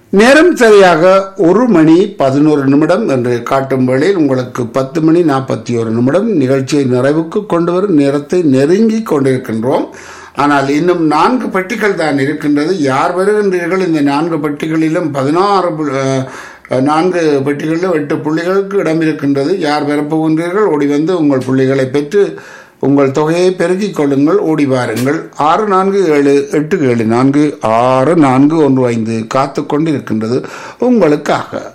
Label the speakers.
Speaker 1: நேரம் சரியாக ஒரு மணி பதினோரு நிமிடம் என்று காட்டும் வேளையில் உங்களுக்கு பத்து மணி நாற்பத்தி ஒரு நிமிடம் நிகழ்ச்சியை நிறைவுக்கு கொண்டு வரும் நேரத்தை நெருங்கி கொண்டிருக்கின்றோம் ஆனால் இன்னும் நான்கு பெட்டிகள் தான் இருக்கின்றது யார் வருகின்றீர்கள் இந்த நான்கு பெட்டிகளிலும் பதினாறு பு- அஹ், நான்கு பெட்டிகளிலும் எட்டு புள்ளிகளுக்கு இடம் இருக்கின்றது யார் பெறப்போகின்றீர்கள் ஓடி வந்து உங்கள் புள்ளிகளை பெற்று உங்கள் தொகையை பெருக்கிக் கொள்ளுங்கள் ஓடி வாருங்கள் ஆறு நான்கு ஏழு எட்டு ஏழு நான்கு ஆறு நான்கு ஒன்று ஐந்து காத்து கொண்டிருக்கின்றது உங்களுக்காக